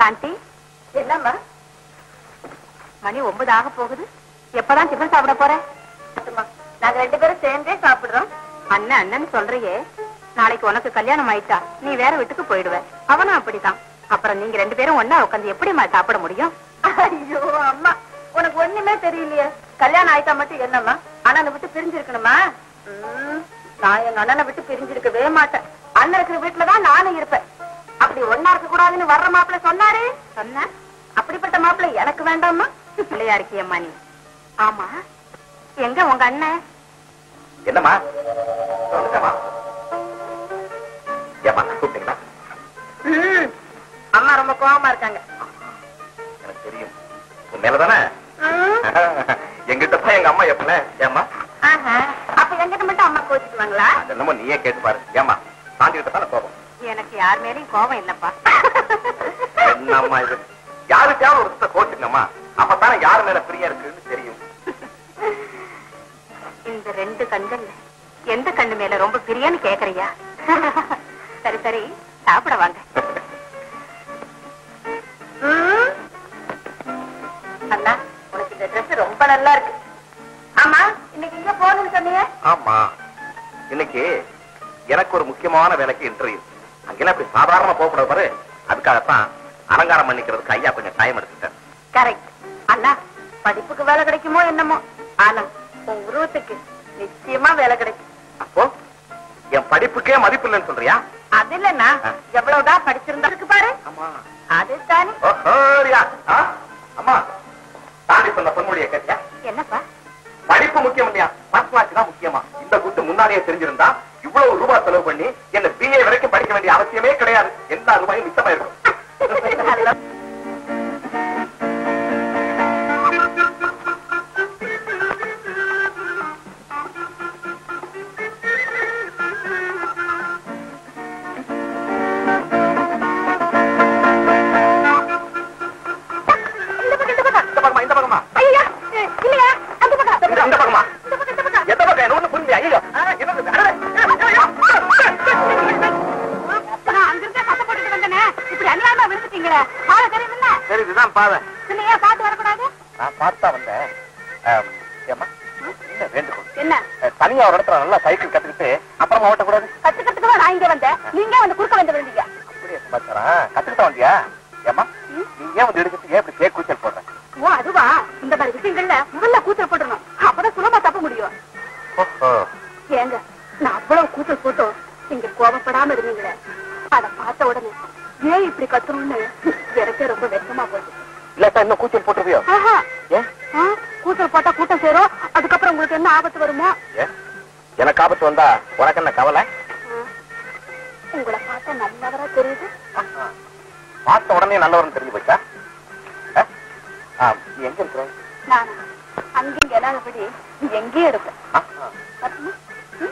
சாந்தி என்னம்மா மணி ஒன்பது ஆக போகுது எப்பதான் டிஃபன் சாப்பிட போற அம்மா, நாங்க ரெண்டு பேரும் சேர்ந்தே சாப்பிடுறோம் அண்ணன் அண்ணன் சொல்றியே நாளைக்கு உனக்கு கல்யாணம் ஆயிட்டா நீ வேற வீட்டுக்கு போயிடுவ அவனும் அப்படிதான் அப்புறம் நீங்க ரெண்டு பேரும் ஒண்ணா உட்காந்து எப்படிம்மா சாப்பிட முடியும் ஐயோ அம்மா உனக்கு ஒண்ணுமே தெரியலையே கல்யாணம் ஆயிட்டா மட்டும் என்னம்மா அண்ணனை விட்டு பிரிஞ்சிருக்கணுமா ம், நான் எங்க அண்ணனை விட்டு பிரிஞ்சிருக்கவே மாட்டேன் அண்ணன் இருக்கிற வீட்டுலதான் நானும் இருப்பேன் அப்படி ஒன்னா இருக்க கூடாதுன்னு வர்ற மாப்பிள்ள சொன்னாரு சொன்ன அப்படிப்பட்ட மாப்பிள்ளை எனக்கு வேண்டாமா பிள்ளையா இருக்கியம்மா நீ ஆமா எங்க உங்க அண்ணன் என்னம்மா வந்துட்டேம்மா. ஏம்மா கூப்பிட்டீங்களா ம், அம்மா ரொம்ப கோவமா இருக்காங்க எனக்கு தெரியும் உன் மேலதானே ம், எங்கிட்ட தான் எங்க அம்மா எப்பல ஏம்மா ஆஹா. அப்ப எங்கிட்ட மட்டும் அம்மா கோச்சுக்குவாங்களா அது என்னமோ நீயே கேட்டு பாரு ஏம்மா சாந்தி கிட்ட தானே கோபம் எனக்கு யார் மேலயும் கோபம் இல்லப்பா என்னம்மா இது யாருக்காவது ஒரு சுத்த கோச்சுங்கம்மா அப்பதானே யாரு மேல பிரியா இருக்குன்னு தெரியும் இந்த ரெண்டு கண்கள்ல எந்த கண்ணு மேல ரொம்ப பிரியன்னு கேக்குறியா சரி சரி சாப்பிட வாங்க ம். அண்ணா உனக்கு இந்த Dress ரொம்ப நல்லா இருக்கு ஆமா இன்னைக்கு இங்க போகணும்னு சொன்னீங்க ஆமா இன்னைக்கு எனக்கு ஒரு முக்கியமான வேலைக்கு இன்டர்வியூ அங்கெல்லாம் இப்படி சாதாரணமா போகக்கூடாது பாரு அதுக்காகத்தான் அலங்காரம் பண்ணிக்கிறதுக்கு ஐயா கொஞ்சம் டைம் எடுத்துட்டேன் கரெக்ட் அண்ணா படிப்புக்கு வேலை கிடைக்குமோ என்னமோ ஆனா உன் உருவத்துக்கு நிச்சயமா வேலை கிடைக்கும் அப்போ என் படிப்புக்கே மதிப்பு இல்லைன்னு சொல்றியா அது இல்லன்னா ஆ. எவ்வளவுதான் படிச்சிருந்தா இருக்கு பாரு ஆமா அதுதானே ஓஹோரியா ஆ? அம்மா தாண்டி சொன்ன பொன்மொழியை கேட்டியா என்னப்பா படிப்பு முக்கியம் இல்லையா ஃபர்ஸ்ட் கிளாஸ் தான் முக்கியமா இந்த குட்டு முன்னாடியே தெரிஞ்சிருந்தா இவ்வளவு ரூபாய் செலவு பண்ணி என்ன பிஏ வரைக்கும் படிக்க வேண்டிய அவசியமே கிடையாது எல்லா ரூபாயும் மிச்சமா இருக்கும் இந்த பக்கமா இந்த பக்கமா ஐயா இல்லையா அந்த பக்கம் இந்த இந்த பக்கமா எந்த பக்கம் என்ன ஒண்ணு புரியல ஐயோ என்னது அடடே. ஐயோ, ஐயோ. நான் அங்கிருந்தே சத்தம் போட்டுட்டு வந்தேனே இப்படி அநியாயமா விழுந்துட்டீங்களே ஆள தெரியுமில்ல சரி இதுதான் பாதை பின்ன ஏன் பார்த்து வரக்கூடாது நான் பார்த்தா வந்தேன் ஆம், ஏம்மா என்ன வேண்டுகோள் என்ன அஹ், தனியா ஒரு இடத்துல நல்லா சைக்கிள் கத்துக்கிட்டு அப்புறமா ஓட்டக்கூடாது கத்துக்கிறதுக்கு தான் நான் இங்க வந்தேன் நீங்க வந்து குறுக்க வந்து விழுந்தீங்க அப்படியே சமாச்சாரம் கத்துக்கிட்ட வந்தியா ஏம்மா நீ ஏன் வந்து எடுத்துட்டு ஏன் இப்படி கேக் கூச்சல் போடுற ஓ அதுவா இந்த மாதிரி விஷயங்கள்ல முதல்ல கூச்சல் போட்டுறணும் அப்பதான் சுலமா தப்ப முடியும் ஓஹோ ஏங்க நான் அவ்வளவு கூச்சல் போட்டோம் நீங்க கோபப்படாம இருந்தீங்களே அத பார்த்த உடனே ஏன் இப்படி கத்துறோம்னு எனக்கே ரொம்ப வெட்கமா போச்சு இல்லாட்டா இன்னும் கூச்சல் போட்டுருவியோ ஆஹா ஏன் ஆ, கூச்சல் போட்டா கூட்டம் சேரும் அதுக்கப்புறம் உங்களுக்கு என்ன ஆபத்து வருமோ ஏன் எனக்கு ஆபத்து வந்தா உனக்கு என்ன கவலை ஆ, உங்களை பார்த்தா நல்லவரா தெரியுது பார்த்த உடனே நல்லவர்னு தெரிஞ்சு போச்சா அஹ்? ஆ, நீ எங்க இருக்கிற நானா அங்கிங்க இல்லாதபடி எங்கேயும் இருப்பேன் ஆஹா. வரட்டுமா? ம்?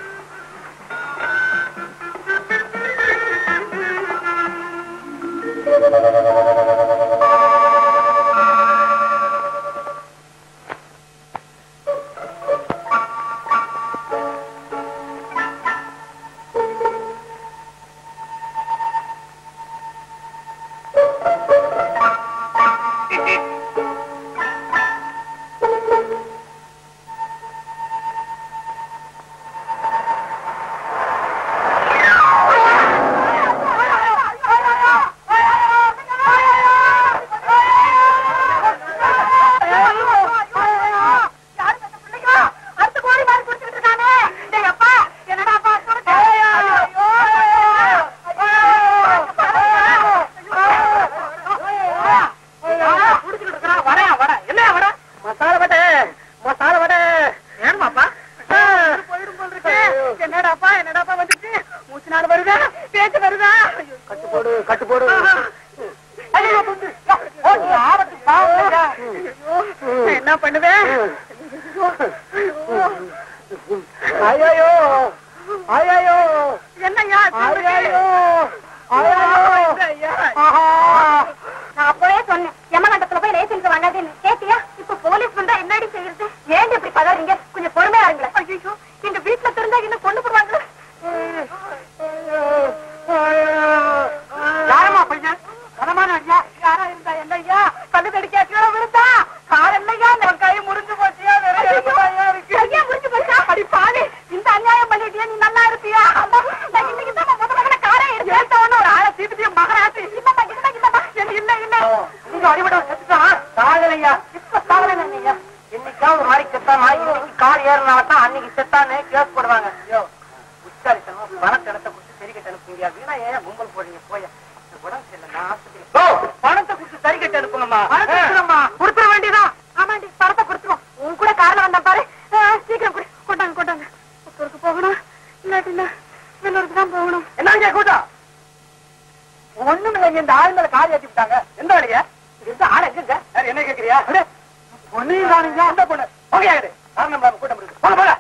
எங்க அடிபடம் செத்துட்டான் சாகலையா இப்ப சாகலைங்க ஐயா என்னைக்காவது ஒரு மாதிரி செத்தானா இன்னைக்கு கார் ஏறினால்தான் அன்னைக்கு செத்தானே கேஸ் போடுவாங்க ஐயோ உச்சாரித்தனம் பணத்தை இடத்த கொடுத்து சரி கட்ட அனுப்புங்க வீணா ஏன் கும்பல் போடுறீங்க போய் உடம்பு சரியில்லை நான் ஆஸ்பத்திரி பணத்தை கொடுத்து சரி கட்ட அனுப்புங்கம்மா கொடுத்துட வேண்டியதான் ஆமாண்டி பணத்தை கொடுத்துருவோம் உன் கூட கார்ல வந்தா பாரு ஆ, சீக்கிரம் குடி கொண்டாங்க கொண்டாங்க புத்தூருக்கு போகணும் இல்லாட்டின்னா வெள்ளூருக்கு தான் போகணும் என்னங்க கூட்டம் ஒண்ணும் இல்லைங்க இந்த ஆள் மேல காரி ஏத்தி விட்டாங்க எந்த வேலைய இந்த ஆள் எங்க என்ன கேக்குறியா ஒன்னையும் காணுங்க அந்த பொண்ணு ஓகே ஆகுது காரணம் இல்லாம கூட்டம் இருக்கு போங்க போங்க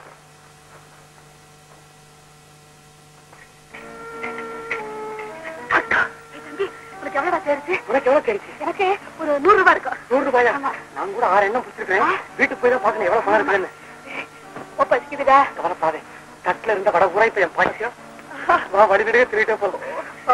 தம்பி உனக்கு எவ்வளவு சேர்த்து உனக்கு எவ்வளவு கிடைச்சு எனக்கு ஒரு நூறு ரூபாய் இருக்கும் நூறு ரூபாயா ஆமா. நான் கூட ஆறு எண்ணம் பிடிச்சிருக்கேன் வீட்டுக்கு போய் தான் பாக்கணும் எவ்வளவு பணம் இருக்குன்னு ஒப்பச்சுக்குதுடா கவலைப்பாதே தட்டுல இருந்த வட ஊரா இப்ப என் பாக்கியம் வா வடிவிடையே திருவிட்டே போதும்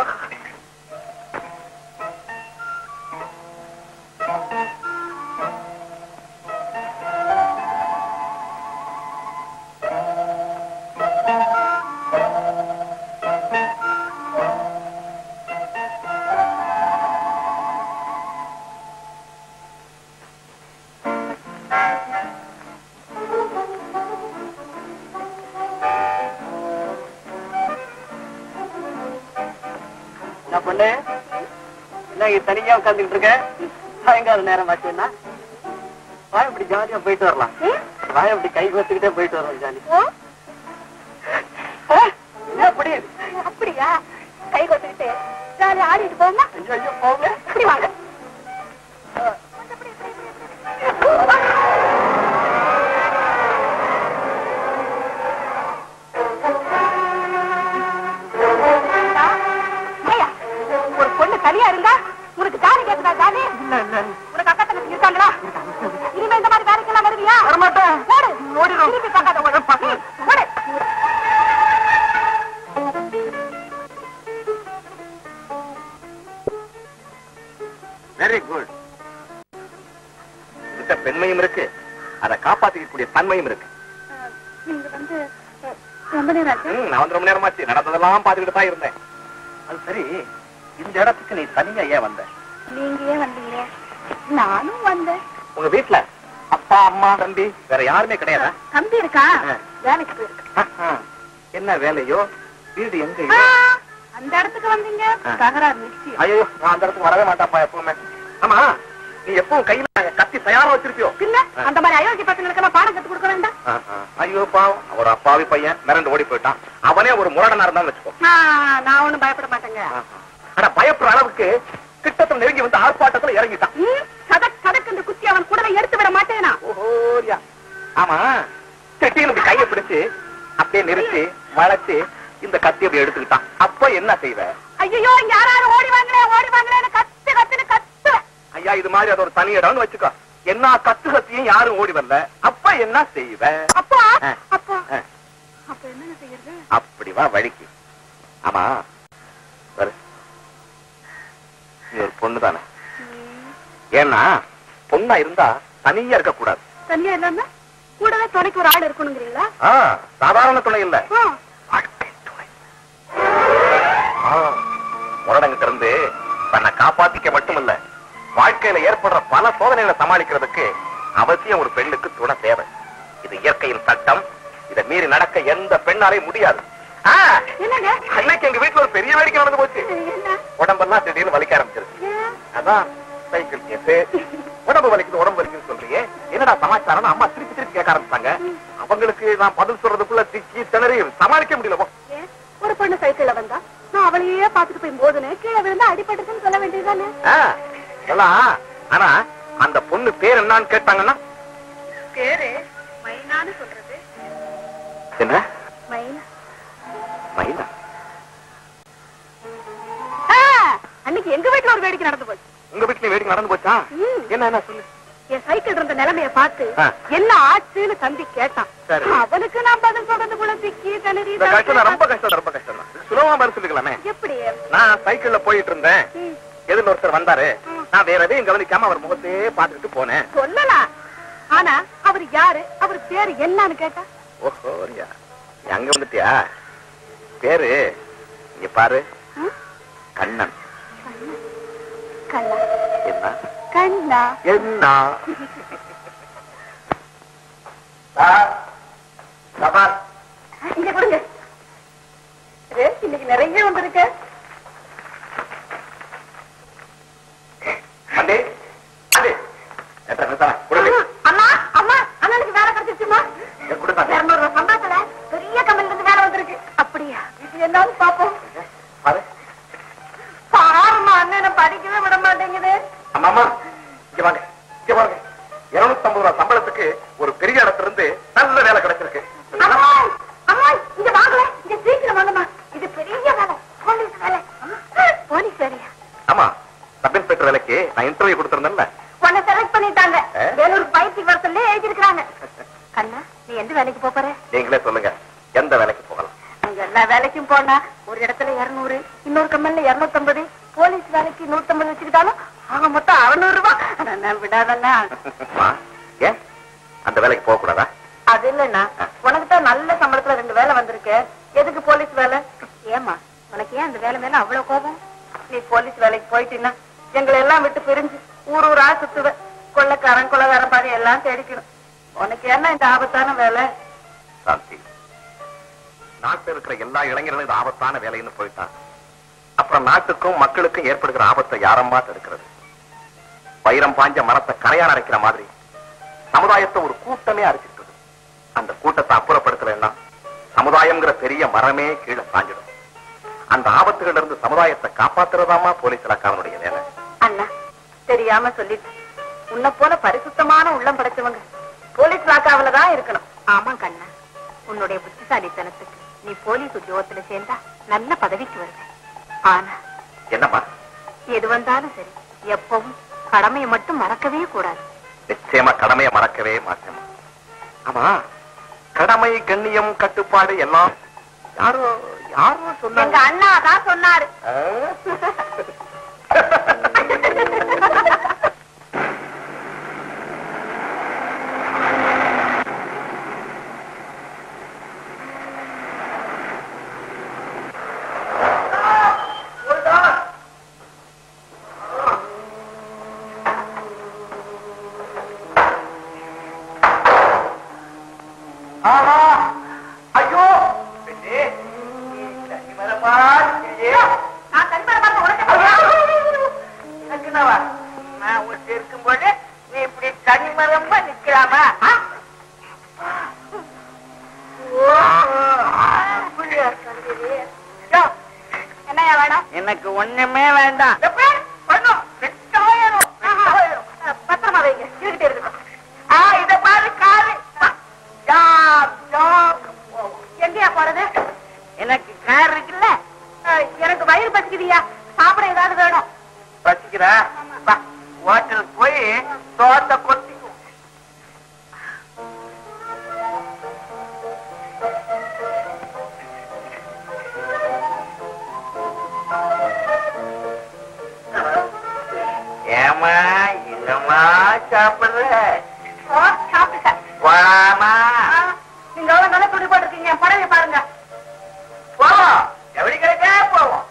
என்ன பண்ணு என்ன இங்க தனியா உட்காந்துட்டு இருக்க சாயங்கால நேரம் ஆச்சுன்னா வா இப்படி ஜாலியா போயிட்டு வரலாம் வா இப்படி கை கோத்துக்கிட்டே போயிட்டு வரலாம் ஜாலி என்ன அப்படி அப்படியா கை கொத்துக்கிட்டு ஜாலியா ஆடிட்டு போமா ஐயோ ஐயோ போங்க இப்படி வாங்க ஏய்யா, ஒரு பொண்ணு தனியா இருந்தா உனக்கு தாலி கேட்குதா தாலி இல்ல இல்ல உனக்கு அக்கா தங்கச்சி இருக்காங்களா இனிமே இந்த மாதிரி வேலைக்கெல்லாம் வருவியா வரமாட்டேன் ஓடு ஓடிடும். திரும்பி பார்க்காத ஓடு ம், ஓடு வெரி குட் இந்த பெண்மையும் இருக்கு அதை காப்பாத்திக்கக்கூடிய தன்மையும் இருக்கு நீங்க வந்து அஹ், ரொம்ப நேரம் ஆச்சு ம், நான் வந்து ரொம்ப நேரமாச்சு நடந்ததெல்லாம் பாத்துக்கிட்டு தான் இருந்தேன் அது சரி இந்த இடத்துக்கு நீ தனியா ஏன் வந்த நீங்க ஏன் வந்தீங்க நானும் வந்தேன் உங்க வீட்டுல அப்பா அம்மா தம்பி வேற யாருமே கிடையாதா தம்பி இருக்கா ஆ. வேலைக்கு போயிருக்கு ஆஹா. என்ன வேலையோ வீடு ஆ, எங்கயோ அந்த இடத்துக்கு வந்தீங்க ஆ. தகராறு நிச்சயம் ஐயோ நான் அந்த இடத்துக்கு வரவே மாட்டாப்பா எப்பவுமே ஆமா நீ எப்பவும் கையில கத்தி தயாரா வச்சிருப்பியோ பின்ன ஆ. அந்த மாதிரி அயோக்கிய பசங்களுக்கு எல்லாம் பாடம் கத்து கொடுக்க வேண்டாம் ஆஹா. ஐயோ பாவம் ஒரு அப்பாவி பையன் மிரண்டு ஓடி போயிட்டான் அவனே ஒரு முரடனா இருந்தான்னு வச்சுக்கோ ஆ, நான் ஒண்ணும் பயப்பட மாட்டேங்க ஆஹா. ஆனா பயப்படுற அளவுக்கு கிட்டத்தட்ட நெருங்கி வந்து ஆர்ப்பாட்டத்துல இறங்கிட்டான் ம், சதக் சதக் இந்த குத்தி அவன் கூடவே எடுத்து விட மாட்டேனா ஓஹோரியா ஆமா திட்டின்னு இப்படி கையை பிடிச்சு அப்படியே நிறுத்தி வளைச்சு இந்த கத்தி அப்படி எடுத்துக்கிட்டான் அப்ப என்ன செய்வ ஐயோ இங்க யாராவது ஓடி வாங்களே ஓடி வாங்களேன்னு கத்து கத்துன்னு கத்துவேன் ஐயா இது மாதிரி அது ஒரு தனி இடம்னு வச்சுக்கோ என்ன கத்து கத்தியும் யாரும் ஓடி வரல அப்ப என்ன செய்வ அப்போ ஆ. அப்போ ஆ, அப்ப என்ன செய்யறது அப்படி வா வழிக்கு ஆமா பாரு நீ ஒரு பொண்ணு தானே ஏன்னா பொண்ணா இருந்தா தனியா இருக்க கூடாது தனியா இல்லாம கூடவே துணைக்கு ஒரு ஆள் இருக்கணுங்கிறீங்களா ஆ, சாதாரண துணை இல்ல ஆ. வாழ்க்கை துணை ஆ, முரடங்கிட்ட இருந்து தன்னை காப்பாத்திக்க மட்டுமல்ல வாழ்க்கையில ஏற்படுற பல சோதனைகளை சமாளிக்கிறதுக்கு அவசியம் ஒரு பெண்ணுக்கு துணை தேவை இது இயற்கையின் சட்டம் இதை மீறி நடக்க எந்த பெண்ணாலையும் முடியாது ஆ, என்னங்க அன்னைக்கு எங்க வீட்டுல ஒரு பெரிய வேடிக்கை நடந்து போச்சு என்ன உடம்பெல்லாம் திடீர்னு வலிக்க ஆரம்பிச்சிருச்சு ஏன்? அதான் சைக்கிள் கேஸ் உடம்பு வலிக்குது உடம்பு வலிக்குது சொல்றீங்க என்னடா சமாச்சாரம் அம்மா திருப்பி திருப்பி கேட்க ஆரம்பிச்சாங்க அவங்களுக்கு நான் பதில் சொல்றதுக்குள்ள திக்கி திணறி சமாளிக்க முடியல போ. ஏன்? ஒரு பொண்ணு சைக்கிள்ல வந்தா நான் அவளையே பாத்துட்டு போய் போதுனே கீழே விழுந்தா அடிபட்டுச்சுன்னு சொல்ல வேண்டியதுதானே ஆ, எல்லாம் ஆனா அந்த பொண்ணு பேர் என்னன்னு கேட்டாங்கன்னா பேரு மைனான்னு சொல்றது என்ன மைனா மைனா ஆ, அன்னைக்கு எங்க வீட்டுல ஒரு வேடிக்கை நடந்து போச்சு உங்க வீட்டுல வேடிக்கை நடந்து போச்சா ம். என்ன என்ன சொல்லு என் சைக்கிள் இருந்த நிலைமைய பார்த்து ஆ. என்ன ஆச்சுன்னு தம்பி கேட்டான் சரி. அவனுக்கு நான் பதில் சொல்றதுக்குள்ள திக்கி திணறி இந்த கஷ்டம் தான் ரொம்ப கஷ்டம் தான், ரொம்ப கஷ்டம் தான் சுலபமா பதில் சொல்லிக்கலாமே எப்படி நான் சைக்கிள்ல போயிட்டு இருந்தேன் ம், எதிர்ல ஒருத்தர் வந்தாரு ம். நான் வேற எதையும் கவனிக்காம அவர் முகத்தையே பார்த்துட்டு போனேன் சொல்லலாம் ஆனா அவர் யாரு அவர் பேரு என்னன்னு கேட்டா ஓஹோ ரியா. நீ அங்க வந்துட்டியா பேரு இங்க பாரு ம்? கண்ணன் கண்ணா என்ன கண்ணா என்ன சார், சபாஷ். இங்க கொடுங்க இது இன்னைக்கு நிறைய வந்திருக்கு அண்டே, அண்டே. ஏத்தா, நிறுத்தா, கொடுங்க. அம்மா அம்மா அண்ணனுக்கு வேலை கிடைச்சிருச்சுமா ஏ, கொடுத்தா. இருநூறு ரூபாய் சம்பளத்துல பெரிய கம்பெனில இருந்து வேலை வந்திருக்கு அப்படியா இது என்னன்னு பாப்போம் பாரு. பாருமா அண்ணனை படிக்கவே விட மாட்டேங்குது அம்மா, அம்மா, இங்க வாங்க, இங்க வாங்க. 250 ரூபாய் சம்பளத்துக்கு ஒரு பெரிய இடத்துல இருந்து நல்ல வேலை கிடைச்சிருக்கு அம்மா அம்மா இங்க வாங்கல இங்க சீக்கிரம் வாங்கம்மா இது பெரிய வேலை போலீஸ் வேலை போலீஸ் வேலையா ஆமா சப் இன்ஸ்பெக்டர் வேலைக்கு நான் இன்டர்வியூ கொடுத்திருந்தேன்ல உன்னை செலக்ட் பண்ணிட்டாங்க ஆ? வேலூர் பயிற்சி வரத்துல எழுதிருக்காங்க கண்ணா நீ எந்த வேலைக்கு போப் போற நீங்களே சொல்லுங்க எந்த வேலைக்கு போகலாம் அங்க எல்லா வேலைக்கும் போனா ஒரு இடத்துல இருநூறு இன்னொரு கம்பெனில இருநூத்தம்பது போலீஸ் வேலைக்கு நூத்தம்பது வச்சுக்கிட்டாலும் ஆக மொத்தம் அறுநூறு ரூபாய் அண்ணா, விடாதண்ணா அம்மா, ஏன் அந்த வேலைக்கு போக கூடாதா அது இல்லண்ணா உனக்கு தான் நல்ல சம்பளத்துல ரெண்டு வேலை வந்திருக்கு எதுக்கு போலீஸ் வேலை ஏமா உனக்கு ஏன் அந்த வேலை மேல அவ்வளவு கோபம் நீ போலீஸ் வேலைக்கு போயிட்டீன்னா எங்களை எல்லாம் விட்டு பிரிஞ்சு ஊர் ஊரா சுத்துவ கொள்ளக்காரன் கொள்ளக்காரன் பாரு எல்லாம் தேடிக்கணும் உனக்கு என்ன இந்த ஆபத்தான வேலை சாந்தி நாட்டில் இருக்கிற எல்லா இளைஞர்களும் இது ஆபத்தான வேலைன்னு போயிட்டான் அப்புறம் நாட்டுக்கும் மக்களுக்கும் ஏற்படுகிற ஆபத்தை யாரம்மா தடுக்கிறது வைரம் பாஞ்ச மரத்தை கரையான் அரைக்கிற மாதிரி சமுதாயத்தை ஒரு கூட்டமே அரைச்சிட்டு அந்த கூட்டத்தை அப்புறப்படுத்தலைன்னா சமுதாயம்ங்கிற பெரிய மரமே கீழே சாஞ்சிடும் அந்த ஆபத்துகள் இருந்து சமுதாயத்தை காப்பாத்துறதாமா போலீஸ் இலாக்காவனுடைய வேலை அண்ணா தெரியாம சொல்லிட்டு உன்னை போல பரிசுத்தமான உள்ளம் படைச்சவங்க போலீஸ் லாக்காவில தான் இருக்கணும் ஆமா கண்ணா உன்னுடைய புத்திசாலித்தனத்துக்கு நீ போலீஸ் உத்தியோகத்துல சேர்ந்தா நல்ல பதவிக்கு வருவ ஆனா என்னம்மா எது வந்தாலும் சரி எப்பவும் கடமையை மட்டும் மறக்கவே கூடாது நிச்சயமா கடமையை மறக்கவே மாட்டேன் ஆமா கடமை கண்ணியம் கட்டுப்பாடு எல்லாம் யாரோ யாரோ எங்க சொன்னாங்க அண்ணா தான் சொன்னாரு ஆ? ஆமா ஐயோ பெண்ணே, நீ தண்ணி மரமா இருக்கிறியே. நான் தனிமரம் பார்த்து உனக்கு எனக்கு என்னவா நான் உன்கிட்ட இருக்கும்போது நீ இப்படி தனிமரமா நிக்கலாமா ஆ? யோ, என்னையா வேணும் எனக்கு ஒண்ணுமே வேண்டாம் பண்ணும் வெட்டாயிரும் வெட்டாயிரும் பத்திரமா வைங்க இருக்கிட்டே இருக்கட்டும் ஆ இத பாரு காரு ஜாப் ஜாப் எங்கேயா போறது எனக்கு கார் இருக்குல்ல அஹ், எனக்கு வயிறு பசிக்குதியா சாப்பிட ஏதாவது வேணும் பசிக்கிறா வா ஹோட்டலுக்கு போய் தோத்த கொட்டிக்கும் ஏமா என்னமா சாப்பிடுற ஓ, சாப்பிட்டுட்டேன். வாமா ஆ, நீங்க எவ்வளவு நல்ல துணி போட்டிருக்கீங்க புடவை பாருங்க போவோம் எப்படி கிடைக்கா போவோம்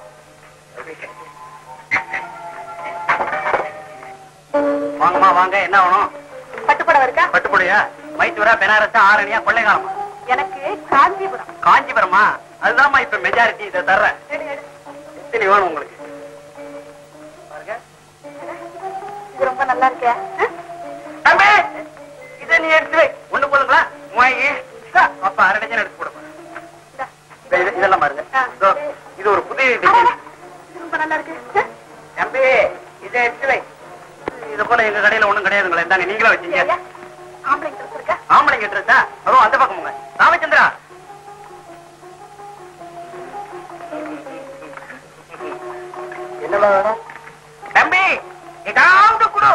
வாங்கம்மா வாங்க என்ன வேணும் பட்டு புடவை இருக்கா பட்டுப்புடையா மைசூரா பெனாரஸா ஆரணியா கொள்ளைக்காலமா எனக்கு காஞ்சிபுரம் காஞ்சிபுரமா அதுதான்மா இப்ப மெஜாரிட்டி இதை தர்றேன் எடு, எடு. எத்தனை வேணும் உங்களுக்கு பாருங்க இது ரொம்ப நல்லா இருக்கே ஆ? தம்பி இதை நீ எடுத்து வை ஒண்ணு போதுங்களா மூவாயி அப்ப அரை டஜன் எடுத்து போடுங்க இந்தா. இது- இதெல்லாம் பாருங்க ஆ. இதோ, இது ஒரு புதிய அடடே, டிசைன் இது ரொம்ப நல்லா இருக்கு ஆ? தம்பி இதை எடுத்து வை இது போல எங்க கடையில ஒண்ணும் கிடையாதுங்களே இந்தாங்க நீங்களே வச்சீங்க ஐயா, ஆம்பளை ட்ரெஸ் இருக்கா ஆம்பளைங்க ட்ரெஸ்ஸா அதுவும் அந்த பக்கம் போங்க ராமச்சந்திரா என்னமா வேணும் தம்பி ஏதாவது கொடு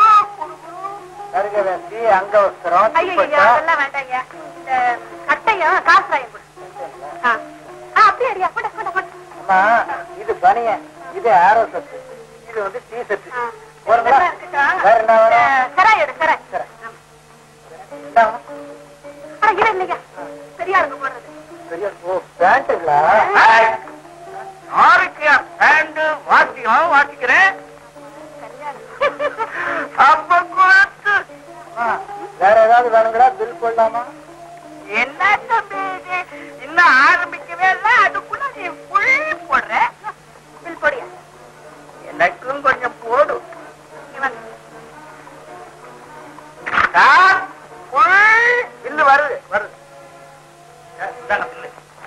அருக வேண்டி அங்க வஸ்திரம் ஐயோ ஐயா அதெல்லாம் வேண்டாம் ஐயா இந்த கட்டையும் காசாயம் கொடு ஆ ஆ, அப்படியே அடியா கொடு கொடு கொடு அம்மா இது பனியன் இது ஆரோ சத்து இது வந்து டீ ஷர்ட் ஆ. போறீங்களா இதெல்லாம் இருக்கட்டும். வேற என்ன வேணும் அஹ், சராய் எடு சராய் சரி. இந்தாங்க. ஆனா இது இல்லையா பெரியாருக்கு போடுறது பெரிய ஓ பேண்ட்டுங்களா யாருக்கு பேண்ட் வாசிக்கும் வாசிக்கிறேன் கொள்ளலாமா என்ன தம்பி இது இன்னும் ஆரம்பிக்கவே இல்லை அதுக்குள்ள நீ புல் போடுற பில் போடியா எனக்கும் கொஞ்சம் போடு நீ வந்து சார் புல் இல்லு வருது வருது அஹ், இந்தாங்க பில்லு.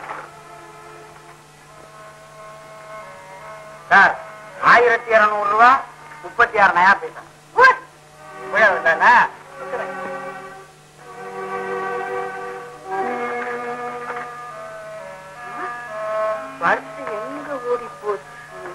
சார் ஆயிரத்தி இருநூறு ரூபா முப்பத்தி ஆறு நயா பைசா தானே பர்ஸ் எங்க ஓடி போச்சு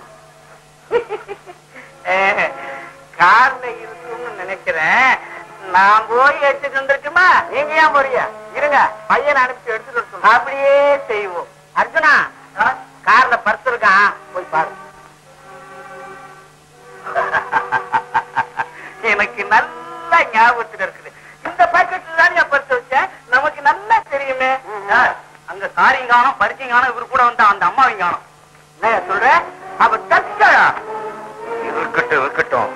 கார்ல இருக்கும்னு நினைக்கிறேன் நான் போய் எடுத்துட்டு வந்துருக்குமா நீங்க ஏன் போறீங்க இருங்க பையனை அனுப்பிச்சு எடுத்துட்டு வர சொல்லுங்க. அப்படியே செய்வோம் அர்ஜுனா கார்ல பர்ஸ் இருக்கான் போய் பாரு எனக்கு நல்ல ஞாபகத்துல இருக்குது இந்த பாக்கெட்ல தான் என் பர்ஸ் வச்சேன் நமக்கு நல்லா தெரியுமே சார், அங்க காரியம் காணும் பரிச்சையும் காணும் இவரு கூட வந்த அந்த அம்மாவையும் காணும் என்ன சொல்ற அவ தச்சா இருக்கட்டும் இருக்கட்டும்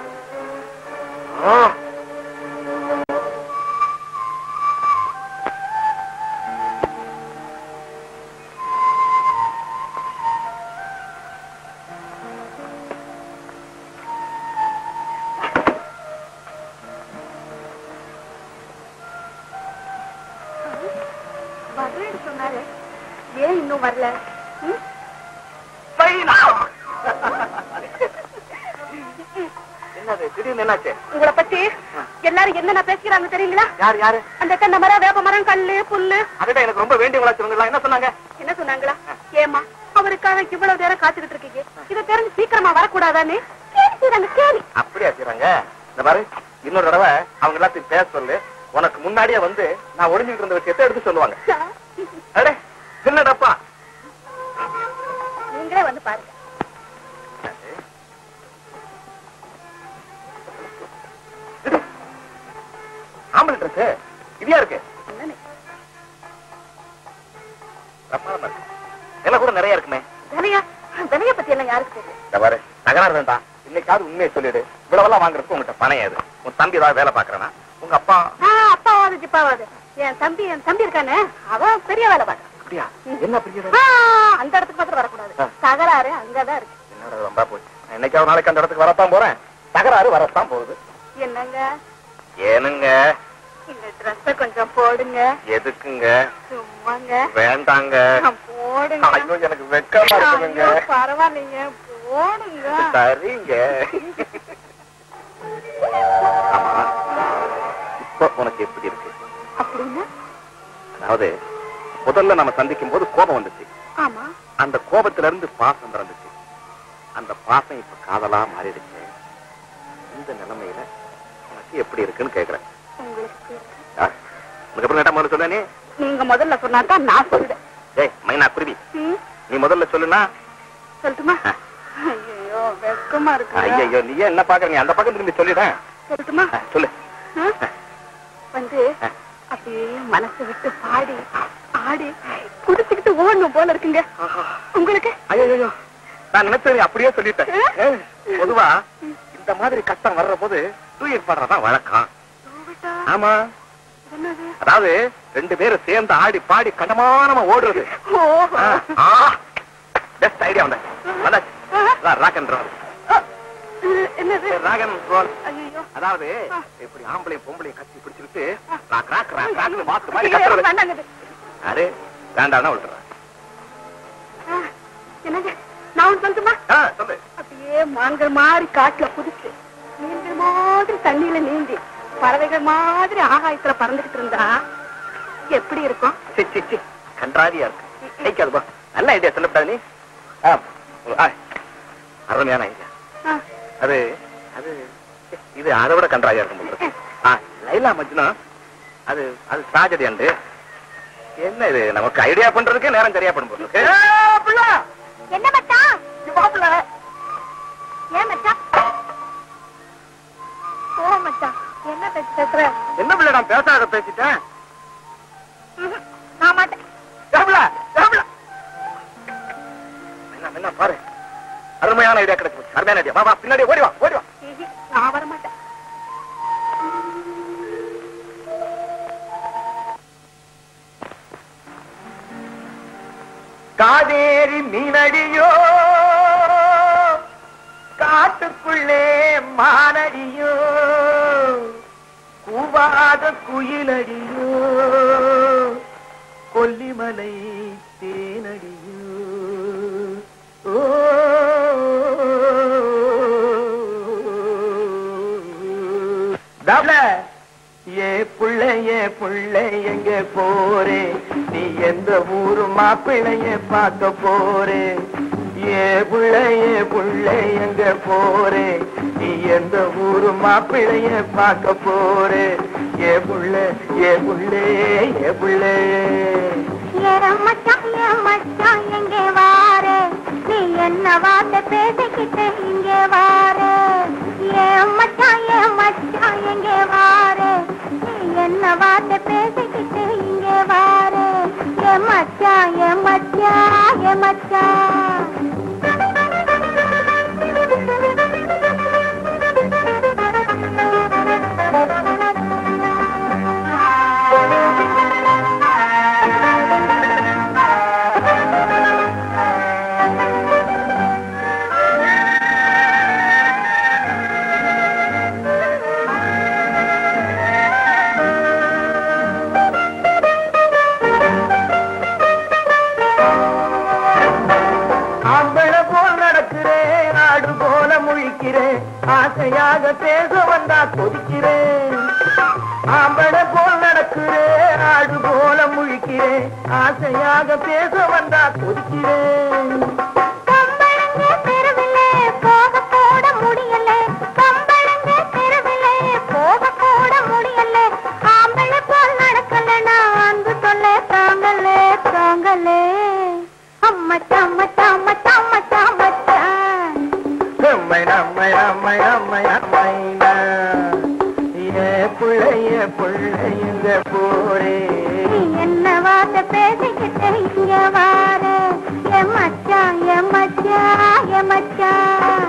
வர்றேன்னு சொன்னாரு ஏன் இன்னும் வரல ம்? என்னது திடீர்னு என்னாச்சு உங்களை பத்தி எல்லாரும் என்னென்ன பேசிக்கிறாங்க தெரியுங்களா யார் யாரு அந்த தென்னை மரம் வேப்ப மரம் கல்லு புல்லு அதுதான் எனக்கு ரொம்ப வேண்டியவங்களா இவங்க என்ன சொன்னாங்க என்ன சொன்னாங்களா ஏமா அவருக்காக இவ்வளவு நேரம் காத்துக்கிட்டு இருக்கீங்க இதை தெரிஞ்சு சீக்கிரமா வரக்கூடாதான்னு கேலி செய்றாங்க கேலி அப்படியா செய்றாங்க இந்த பாரு இன்னொரு தடவை அவங்க எல்லாத்தையும் பேச சொல்லு உனக்கு முன்னாடியே வந்து நான் ஒளிஞ்சுக்கிட்டு இருந்த விஷயத்தை எடுத்து சொல்லுவாங்க அடே சின்ன டப்பா நீங்களே வந்து பாருங்க ஆம்பளை ட்ரெஸ் இதையா இருக்கு என்னன்னு பிரமாதமா இருக்கு விலை கூட நிறைய இருக்குமே தனையா தனைய பத்தி எல்லாம் யாருக்கு தெரியும் இந்த பாரு தகராறு வேண்டாம் இன்னைக்காவது உண்மையை சொல்லிடு இவ்வளவெல்லாம் வாங்குறதுக்கு உங்ககிட்ட பணம் ஏது உன் தம்பி ஏதாவது வேலை பாக்குறானா உங்க அப்பா ஆ, அப்பாவாது ஜிப்பாவாது என் தம்பி என் தம்பி இருக்கானே அவன் பெரிய வேலை பார்க்க அப்படியா என்ன பெரிய அந்த இடத்துக்கு மாத்திரம் வரக்கூடாது தகராறு அங்கதான் இருக்கு என்னோட ரொம்ப போச்சு நான் என்னைக்காவது நாளைக்கு அந்த இடத்துக்கு வரத்தான் போறேன் தகராறு வரத்தான் போகுது என்னங்க ஏனுங்க இந்த ட்ரெஸ்ஸ கொஞ்சம் போடுங்க எதுக்குங்க சும்மாங்க வேண்டாங்க போடுங்க ஐயோ எனக்கு வெக்கமா இருக்குதுங்க ஐயோ, பரவாயில்லைங்க போடுங்க சரிங்க ஆமா இப்போ உனக்கு எப்படி இருக்கு அப்படின்னா அதாவது முதல்ல நம்ம சந்திக்கும் போது கோபம் வந்துச்சு ஆமா அந்த கோபத்துல இருந்து பாசம் பிறந்துச்சு அந்த பாசம் இப்ப காதலா மாறிடுச்சு இந்த நிலைமையில உனக்கு எப்படி இருக்குன்னு கேக்குறேன் உங்களுக்கு ஆ, உனக்கு அப்புறம் கேட்டா முதல்ல சொல்ல நீ நீங்க முதல்ல சொன்னாதான் நான் சொல்லுவேன் ஏய் மைனா குருவி ம், நீ முதல்ல சொல்லுனா சொல்லட்டுமா ஐயோ வெக்கமா இருக்கு ஐயோ நீ ஏன் என்ன பாக்குறீங்க அந்த பக்கம் திரும்பி சொல்லிடுறேன் சொல்லட்டுமா ஆ, சொல்லு ஆ? வந்து அப்படியே மனசு விட்டு பாடி ஆடி குடிச்சுக்கிட்டு ஓடணும் போல இருக்குங்க உங்களுக்கு ஐயோ நான் நினைச்சது அப்படியே சொல்லிட்டேன் ஏய், பொதுவா இந்த மாதிரி கஷ்டம் வர்ற போது தூயர் பாடுறதான் வழக்கம் ஆமா என்னது அதாவது ரெண்டு பேரும் சேர்ந்து ஆடி பாடி கண்டமானமா ஓடுறது ஓஹோ பெஸ்ட் ஐடியா வந்தாச்சு ராக் அண்ட் ரோல் என்னது ராக் அண்ட் ரோல் ஐயோ அதாவது இப்படி ஆம்பளையும் பொம்பளையும் கட்டி பிடிச்சிக்கிட்டு ராக் ராக் ராக் ராக் வாத்து மாதிரி ஐயோ, கத்துறது வேண்டாங்க இது. அரே வேண்டாம்னா விட்டுறேன் ஆ, என்னங்க நான் ஒண்ணு சொல்லட்டுமா ஆ, சொல்லு அப்படியே மான்கள் மாதிரி காட்டுல குதிச்சு மீன்கள் மாதிரி தண்ணியில நீந்தி பறவைகள் மாதிரி ஆகாயத்துல பறந்துகிட்டு இருந்தா எப்படி இருக்கும் சி, சி, சி. கன்றாவியா இருக்கு ஜெயிக்காது பா நல்ல ஐடியா சொல்லப்படாது நீ ஆ, ஆ, அருமையான ஐடியா ஆ, அது அது ச்சே, இது அதை விட கன்றாவியா இருக்கும் போல இருக்கு. ஆ, லைலா மஜ்னு அது அது ட்ராஜடி அண்டு என்ன இது நமக்கு ஐடியா பண்றதுக்கே நேரம் சரியா பண்ணும் போல இருக்கு. என்ன மச்சான் ஏன் மச்சான் ஓ மச்சான் என்ன பேச்சு பேசுற என்ன பிள்ளை நான் பேசாத பேசிட்டேன் ம்ஹும், நான் மாட்டேன் ஏப்ல, ஏப்ல. என்ன, என்ன பாரு அருமையான ஐடியா கிடைச்சு அருமையான ஐடியா வா வா பின்னாடி ஓடி வா ஓடி வா ம்ஹும், நான் வர மாட்டேன் காவேரி மீனடியோ காட்டுக்குள்ளே மானடியோ கூவாத குயிலடியோ கொல்லிமலை தேனடியோ ஓ டபுள ஏ புள்ள ஏ புள்ள எங்க போறே நீ எந்த ஊரு மாப்பிள்ளைய பார்க்க போறே ஏ புள்ள ஏ புள்ள எங்க போறே நீ எந்த ஊரு மாப்பிள்ளைய பார்க்க போறே ஏ புள்ள ஏ புள்ளே ஏ புள்ளே மச்சான் ஏன் மச்சான் எங்கே வாரு நீ என்ன வார்த்தை பேசிக்கிட்டு இங்கே வாரு ஏன் மச்சான் ஏன் மச்சான் எங்கே வாரு நீ என்ன வார்த்தை பேசிக்கிட்டு இங்கே வாரு ஏ மச்சான் ஏ மச்சான் ஏ ஆம்பளை போல் நடக்கிறேன் ஆடு போல முழிக்கிறேன் ஆசையாக பேச வந்தா கொதிக்கிறேன் ஆம்பளை போல் நடக்கிறேன் ஆடு போல முழிக்கிறேன் ஆசையாக பேச வந்தா கொதிக்கிறேன் கம்பளங்க தெருவிலே போக போட முடியல கம்பளங்க தெருவிலே போக போட முடியல ஆம்பளை போல் நடக்கல நான் அன்பு சொல்ல தாங்கலே தாங்கலே அம்மச்சா அம்மச்சா அம்மச்சா அம்மச்சா அம்மச்சா அம்மை அம்மை அம்மை அம்மை அம்மைனா ஏ பிள்ளைய பிள்ளைங்க போரே நீ என்ன வார்த்தை பேசிக்கிட்டு இங்க வாரு என் மச்சான் என் மச்சான் என் மச்சான்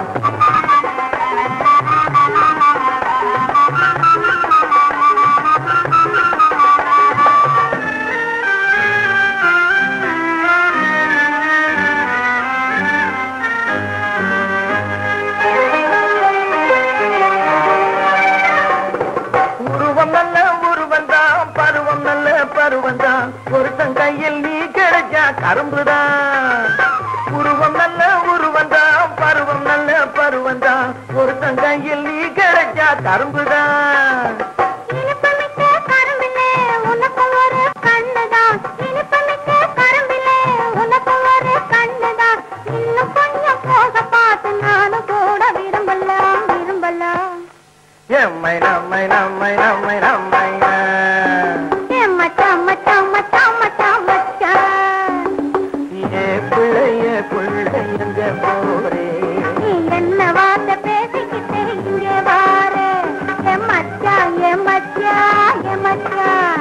உருவம் நல்ல உருவம் தான் பருவம் நல்ல பருவம் தான் ஒருத்தன் கையில் நீ கிடைச்சா கரும்புதான் உருவம் நல்ல உருவம் தான் பருவம் நல்ல பருவம் தான் ஒருத்தன் கையில் நீ கிடைச்சா கரும்புதான் இனிப்புமிக்க கரும்பிலே உனக்கு ஒரு கண்ணுதான் இனிப்புமிக்க கரும்பிலே உனக்கு ஒரு கண்ணுதான் இன்னும் கொஞ்சம் போக பார்த்து நானும் கூட விரும்பலாம் விரும்பலாம் எம்மை நம்மை நம்மை நம்மை நம்மை ஏ மச்சான் மச்சான் மச்சான் மச்சான் மச்சான் ஏ பிள்ளைய பிள்ளைங்க போரே நீ என்ன வார்த்தை பேசிக்கிட்டு இங்கே வாரு என் மச்சான் என் மச்சான் என் மச்சான்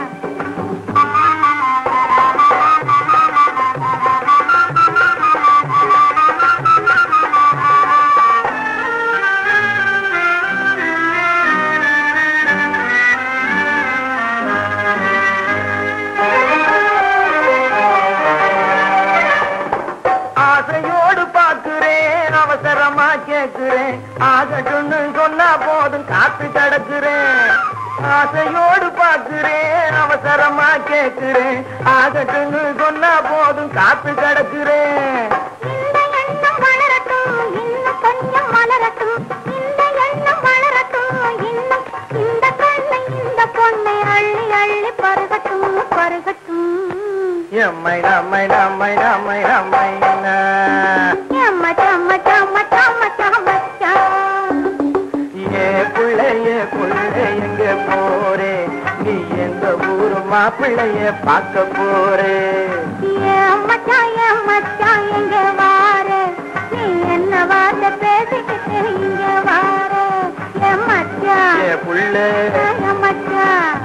ஆசையோடு பார்க்கிறேன் அவசரமா கேட்கிறேன் ஆகட்டும்னு சொன்னா போதும் காத்து கிடக்குறேன் ஆசையோடு பார்க்கிறேன் அவசரமா கேட்கிறேன் ஆகட்டும்னு சொன்னா போதும் காத்து கிடக்குறேன் இந்த எண்ணம் வளரட்டும் இன்னும் கொஞ்சம் வளரட்டும் இந்த எண்ணம் வளரட்டும் இன்னும் இந்த கண்ணை இந்த பொண்ணை அள்ளி அள்ளி பருகட்டும் பருகட்டும் எம்மை நம்மை நம்மை நம்மை நம்மை ஏன் மச்சான் மச்சான் மச்சான் மச்சான் மச்சான் ஏ பிள்ளைய பிள்ளை எங்க போறே நீ எந்த ஊரு மாப்பிள்ளைய பார்க்க போறே ஏன் மச்சான் ஏன் மச்சான் எங்க வாரு நீ என்ன வார்த்தை பேசிக்கிட்டு இங்க வாரு ஏன் மச்சான் ஏ புள்ள ஏன் மச்சான்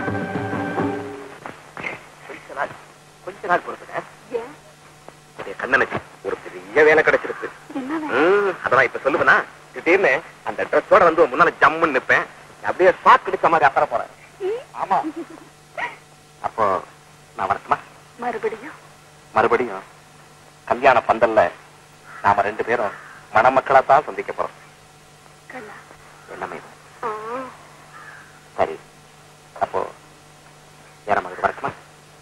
கொஞ்ச நாள் கொஞ்ச நாள் பொறுத்துங்க உடைய கண்ணனுக்கு ஒரு பெரிய வேலை கிடைச்சிருக்கு ம், அதெல்லாம் இப்ப சொல்லுவேனா திடீர்னு அந்த ட்ரெஸ்ஸோட வந்து உன் முன்னால ஜம்முன்னு நிப்பேன் அப்படியே ஷாக் அடிச்ச மாதிரி அசர போறேன் ஆமா அப்போ நான் வரட்டுமா மறுபடியும் மறுபடியும் கல்யாண பந்தல்ல நாம ரெண்டு பேரும் மணமக்களா தான் சந்திக்க போறோம் கண்ணா என்னமே சரி அப்போ நேரம் அதுக்கு வரட்டுமா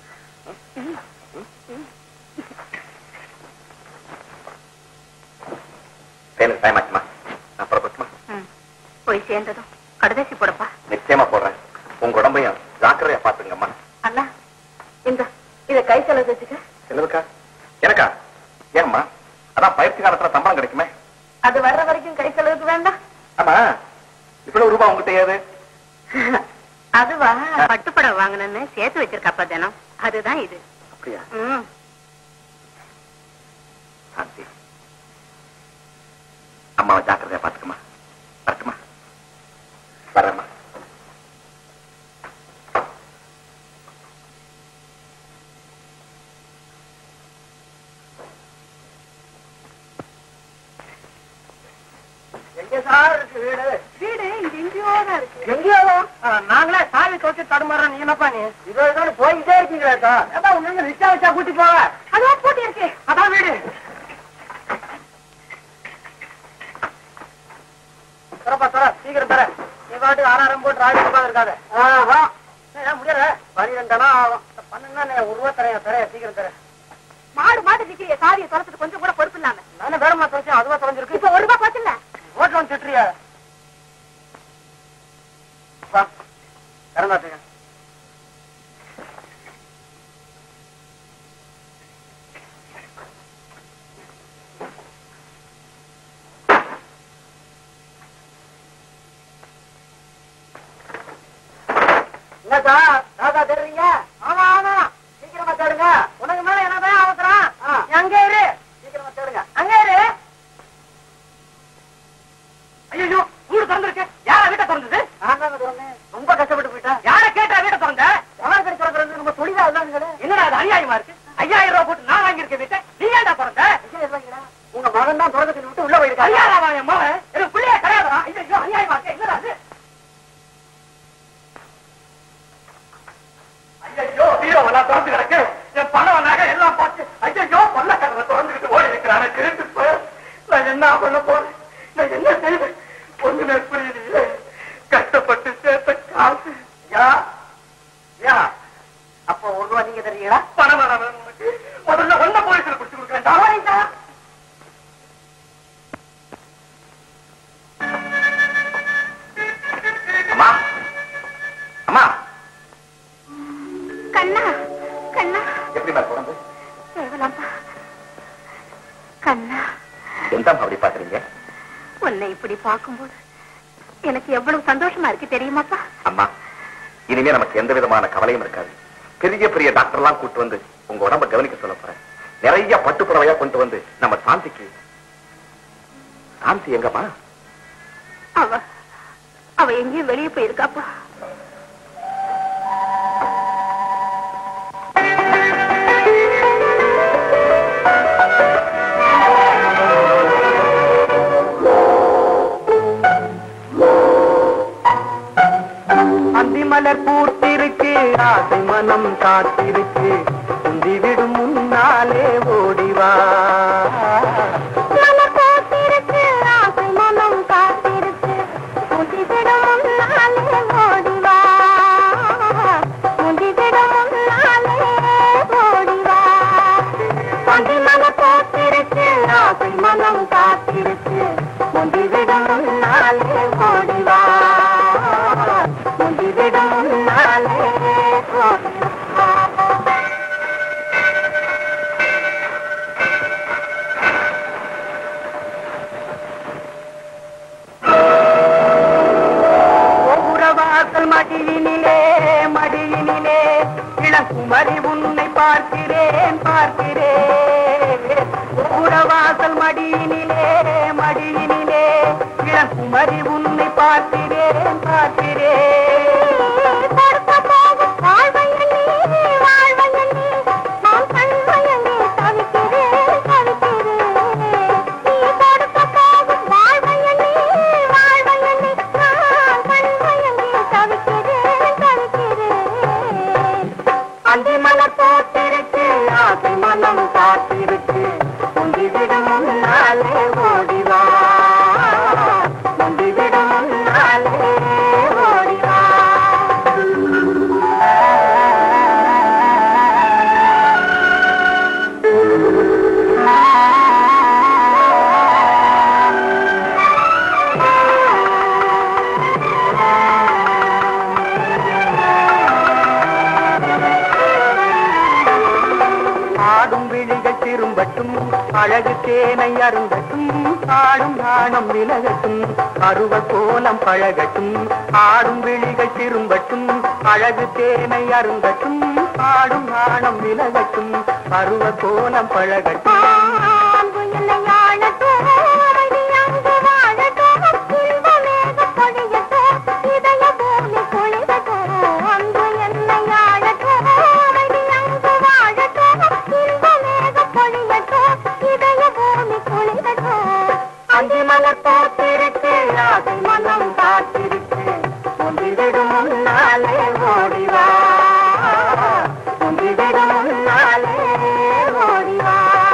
தேனுக்கு டைம் ஆச்சுமா நான் புறப்பட்டுமா ம். போய் சேர்ந்ததும் கடைசி போடப்பா நிச்சயமா போடுறேன் உங்க உடம்பையும் ஜாக்கிரதையா பாத்துங்கம்மா அண்ணா இந்த இத கை செலவு வச்சுக்க செலவுக்கா எனக்கா ஏம்மா அதான் பயிற்சி காலத்துல சம்பளம் கிடைக்குமே அது வர்ற வரைக்கும் கை செலவுக்கு வேண்டாம் ஆமா இவ்வளவு ரூபாய் உங்ககிட்ட ஏது அதுவா பட்டுப்படம் வாங்கணும்னு சேர்த்து வச்சிருக்கப்பா தினம் அதுதான் இது அப்படியா ம் சாந்தி அம்மாவை ஜாக்கிரதையா பாத்துக்கமா வரட்டுமா வரேம்மா எங்க சார் இருக்கு வீடு வீடு இங்க எங்கேயோ தான் இருக்கு எங்கேயோ ஆ, நாங்களே சாவி தோச்சு தடுமாறோம் நீ என்னப்பா நீ இதோட போய்கிட்டே இருக்கீங்களா சார் ஏப்பா உங்க ரிக்ஷா வச்சா கூட்டி போவ அதுவும் பூட்டி இருக்கு அதான் வீடு தரப்பா தர சீக்கிரம் தர நீ பாட்டு ஆறாயிரம் போட்டு ராடி உட்காந்துருக்காத முடியல பனிரெண்டனா ஆகும் பண்ணுன்னா ஒரு ரூபா தரேன் தரேன் சீக்கிரம் தரேன் மாடு மாடு நிக்கிறிய சாவியை துரத்துட்டு கொஞ்சம் கூட பொறுப்பு இல்லாம நானே வேறமா தொலைச்சேன் அதுவா தொலைஞ்சிருக்கு இப்ப ஒரு ரூபாய் போச்சுல்ல ரோட்ல வந்து திட்டுறியா வா கரந்தாட்டுங்க என்னக்கா தாத்தா தெரியுங்க ஆமா ஆமா சீக்கிரமா தேடுங்க உனக்கு மேல என்னதான் அவசரம் எங்க இரு சீக்கிரமா தேடுங்க அங்க இரு ஐயோ ஊரு திறந்திருக்கு யார வீட்டை திறந்தது ரொம்ப கஷ்டப்பட்டு போயிட்டேன் யார கேட்டா வீட்டை திறந்த எவன் கடி திறக்கிறது நம்ம தொழிலா இருந்தாங்க என்னடா அது அநியாயமா இருக்கு ஐயாயிரம் ரூபாய் போட்டு நான் வாங்கியிருக்க வீட்டை நீ ஏன்டா திறந்த உங்க மகன் தான் திறக்க சொல்லி விட்டு உள்ள போயிருக்கா ஐயா என் மகன் எனக்கு பிள்ளைய கிடையாதா ஐயோ அநியாயமா இருக்கு என்னடா அது ஐயோ வீரவெல்லாம் திறந்து கிடக்கு என் பணம் நகை எல்லாம் பார்த்து ஐயோ பல்லக்கடவை திறந்துக்கிட்டு ஓடி இருக்கிறான திருட்டு போய் நான் என்ன பண்ண போறேன் நான் என்ன செய்வேன் ஒண்ணுமே புரியலையே கஷ்டப்பட்டு சேர்த்த காசு யா யா அப்ப ஒரு ரூபா நீங்க தருவீங்களா பணம் வேணாம் வேணும் உனக்கு முதல்ல ஒன்ன போலீஸ்ல குடிச்சு கொடுக்குறேன் அம்மா அம்மா கண்ணா கண்ணா எப்படிமா உடம்பு தேவலாம்பா கண்ணா எந்த அப்படி பாக்குறீங்க உன்னை இப்படி பார்க்கும்போது எனக்கு எவ்வளவு சந்தோஷமா இருக்கு தெரியுமாப்பா அம்மா இனிமே நமக்கு எந்த விதமான கவலையும் இருக்காது பெரிய பெரிய டாக்டர் எல்லாம் கூட்டு வந்து உங்க உடம்ப கவனிக்க சொல்ல போறேன் நிறைய பட்டு புடவையா கொண்டு வந்து நம்ம சாந்திக்கு சாந்தி எங்கம்மா அவ அவ எங்கேயும் வெளியே போயிருக்காப்பா அந்திமலர் பூத்திருக்கு ஆசை மனம் காத்திருக்கு உந்தி விடும் முன்னாலே ஓடிவா மலர் காத்திருக்கு ஆசை மனம் காத்திருக்கு முதிவிடும் முன்னாலே ஓடிவா முதிவிடும் முன்னாலே ஓடிவா அந்தி மலர் காத்திருக்கு ஆசை மனம் காத்திருக்கு முதிவிடும் முன்னாலே ஓடிவா முதிவிடும் முன்னாலே ஓடிவா கோபுரவாசல் மடியினிலே மடியினிலே இளங்குமரி உன்னை பார்க்கிறேன் பார்க்கிறேன் கோபுரவாசல் மடியினிலே மடியினிலே இளங்குமரி உன்னை பார்க்கிறேன் பார்க்கிறேன் படுத்த போகும் வாழ்வையண்ணி, வாழ்வையண்ணி, நான் கண்மயங்கி தவிக்கிறேன், தவிக்கிறேன். நீ படுத்த போகும் வாழ்வையண்ணி, வாழ்வையண்ணி, நான் கண்மயங்கி தவிக்கிறேன், தவிக்கிறேன். அந்தி மலர் போட்டிருக்கு ஆசை மனம் காத்திருக்கு பழகட்டும் அழகு தேனை அருந்தட்டும் ஆடும் நாணம் விலகட்டும் அருவ கோலம் பழகட்டும் ஆடும் விழிகள் திரும்பட்டும் அழகு தேனை அருந்தட்டும் ஆடும் நாணம் விலகட்டும் அருவ கோலம் பழகட்டும் அன்பு என்னை ஆளட்டும், அமைதி அங்கு வாழட்டும், இன்ப மேகம் பொழியட்டும், இதய பூமி குளிரட்டும். அன்பு என்னை ஆளட்டும், அமைதி அங்கு வாழட்டும், இன்ப மேகம் பொழியட்டும், இதய பூமி குளிரட்டும். அந்தி மலர் பார்த்திருக்கு ஆசை மனம் பார்த்திருக்கு ஒன்றிவிடும் முன்னாலே ஓடிவா ஒன்றிவிடும் முன்னாலே ஓடிவா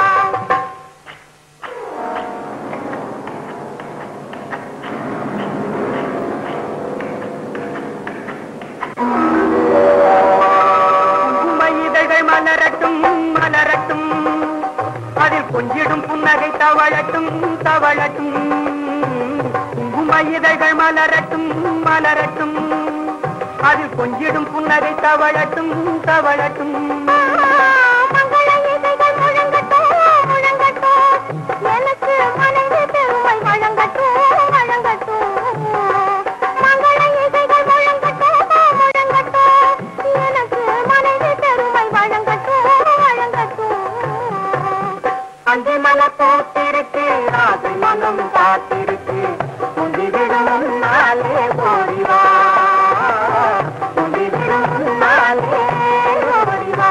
குங்கும இதழ்கள் மலரட்டும் மலரட்டும் அதில் கொஞ்சிடும் புன்னகை தவழட்டும் தவழட்டும் குங்கும இதழ்கள் மலரட்டும் மலரட்டும் அதில் கொஞ்சிடும் புன்னகை தவழட்டும் தவழட்டும் மங்கள இசைகள் முழங்கட்டும், முழங்கட்டும். எனக்கு மனைவி பெருமை வழங்கட்டும், வழங்கட்டும். மங்கள இசைகள் முழங்கட்டும், முழங்கட்டும். எனக்கு மனைவி பெருமை வழங்கட்டும், வழங்கட்டும். அந்தி மலர் போத்திருக்கு ஆசை மனம் காத்திருக்கு ஒன்றிவிடும் முன்னாலே ஓடிவா ஒன்றிவிடும் முன்னாலே ஓடிவா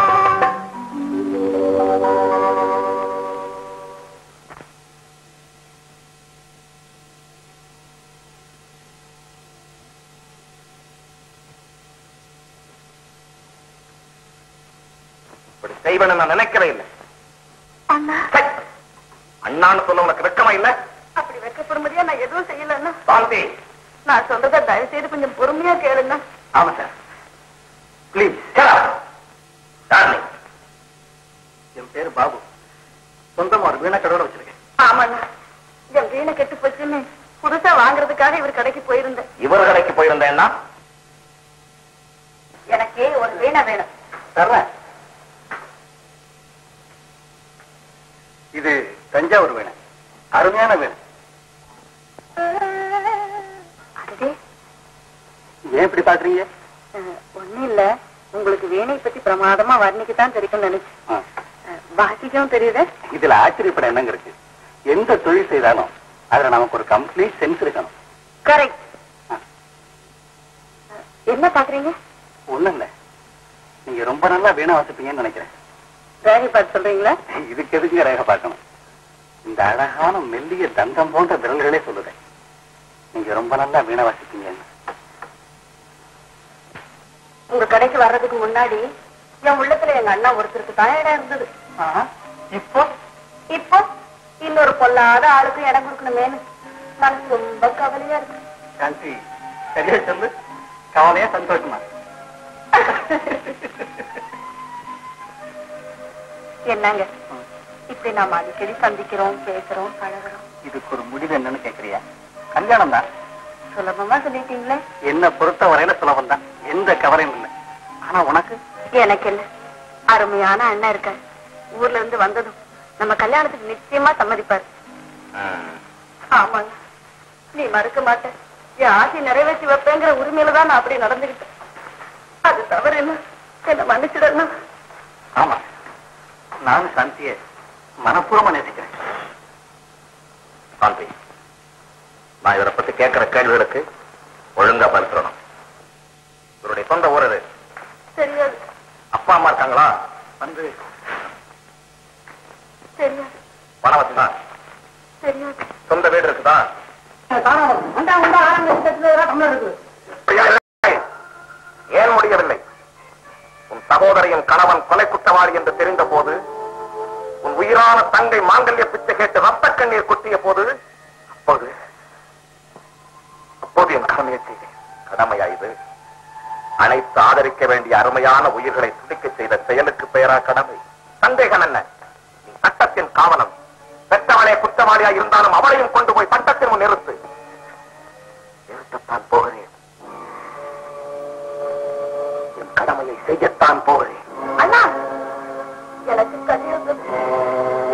இப்படி செய்வேன்னு நான் நினைக்கவே இல்லை அண்ணா சை! அண்ணான்னு சொல்ல உனக்கு வெக்கமா இல்ல அப்படி வைக்கப்படும்படியா நான் எதுவும் செய்யலன்னா சாந்தி நான் சொல்றத தயவு செய்து கொஞ்சம் பொறுமையா கேளுங்க ஆமா சார் ப்ளீஸ் டார்லிங் என் பேரு பாபு சொந்தமா ஒரு வீணக்கடோட வச்சிருக்கேன் ஆமாண்ணா என் வீணை கெட்டு போச்சுன்னு புதுசா வாங்குறதுக்காக இவர் கடைக்கு போயிருந்தேன் இவர் கடைக்கு போயிருந்தேன்னா எனக்கு ஒரு வீணை வேணும் தர்றேன் இது தஞ்சாவூர் வீணை அருமையான வீணை அதுவே ஏன் இப்படி பாக்குறீங்க ஒண்ணும் இல்ல உங்களுக்கு வீணை பத்தி பிரமாதமா வர்ணிக்கு தான் தெரியும் நினைச்சு வாசிக்கவும் தெரியுது இதுல ஆச்சரியப்பட என்னங்க இருக்கு எந்த தொழில் செய்தாலும் அதுல நமக்கு ஒரு கம்ப்ளீட் சென்ஸ் இருக்கணும் கரெக்ட் என்ன பாக்குறீங்க ஒண்ணும் இல்ல நீங்க ரொம்ப நல்லா வீணை வாசிப்பீங்கன்னு நினைக்கிறேன் ரேகை பார்த்து சொல்றீங்களா இதுக்கு எதுக்கு ரேக பார்க்கணும் இந்த அழகான மெல்லிய தந்தம் போன்ற விரல்களே சொல்லுதேன் நீங்க ரொம்ப நல்லா வீணை வாசிப்பீங்கன்னு உங்க கடைக்கு வர்றதுக்கு முன்னாடி என் உள்ளத்துல எங்க அண்ணா ஒருத்தருக்கு தான் இடம் இருந்தது இப்போ இப்போ இன்னொரு பொல்லாத ஆளுக்கும் இடம் கொடுக்கணுமேனு மனசு ரொம்ப கவலையா இருக்கு காந்தி சரியா சொல்லு கவலையா சந்தோஷமா என்னங்க இப்படி நாம அடிக்கடி சந்திக்கிறோம் பேசுறோம் பழகுறோம் இதுக்கு ஒரு முடிவு என்னன்னு கேக்குறியா கல்யாணம் தான் சுலபமா சொல்லிட்டீங்களே என்ன பொறுத்த வரையில சுலபம் தான் எந்த கவலையும் இல்லை ஆனா உனக்கு எனக்கு என்ன அருமையான அண்ணன் இருக்காரு ஊர்ல இருந்து வந்ததும் நம்ம கல்யாணத்துக்கு நிச்சயமா சம்மதிப்பாரு ஆமாங்க நீ மறுக்க மாட்ட என் ஆசை நிறைவேற்றி வைப்பேங்கிற உரிமையில தான் நான் அப்படி நடந்துகிட்டேன் அது தவறு என்ன என்ன மன்னிச்சிடணும் ஆமா நானும் சாந்தியை மனப்பூர்வமா நேசிக்கிறேன் சாந்தி நான் இவரை பத்தி கேட்கிற கேள்விகளுக்கு ஒழுங்கா பதில் சொல்லணும் இவருடைய சொந்த ஊர் இது தெரியாது அப்பா அம்மா இருக்காங்களா வந்து தெரியாது பணம் வச்சுதா தெரியாது சொந்த வீடு இருக்குதா ஏன் முடியவில்லை உன் சகோதரியின் கணவன் கொலை குற்றவாளி என்று தெரிந்த போது உன் உயிரான தங்கை மாங்கல்ய பிச்சை கேட்டு ரத்த கண்ணீர் கொட்டிய போது அப்போது அப்போது என் கடமையை செய்தேன் கடமையா இது அனைத்து ஆதரிக்க வேண்டிய அருமையான உயிர்களை துடிக்க செய்த செயலுக்கு பெயரா கடமை சந்தேகம் என்ன நீ சட்டத்தின் காவலம் பெற்றவளே குற்றவாளியா இருந்தாலும் அவளையும் கொண்டு போய் சட்டத்தின் முன் நிறுத்து நிறுத்தத்தான் போகிறேன் என் கடமையை செய்யத்தான் போகிறேன் அண்ணா எனக்கு கல்யாணம்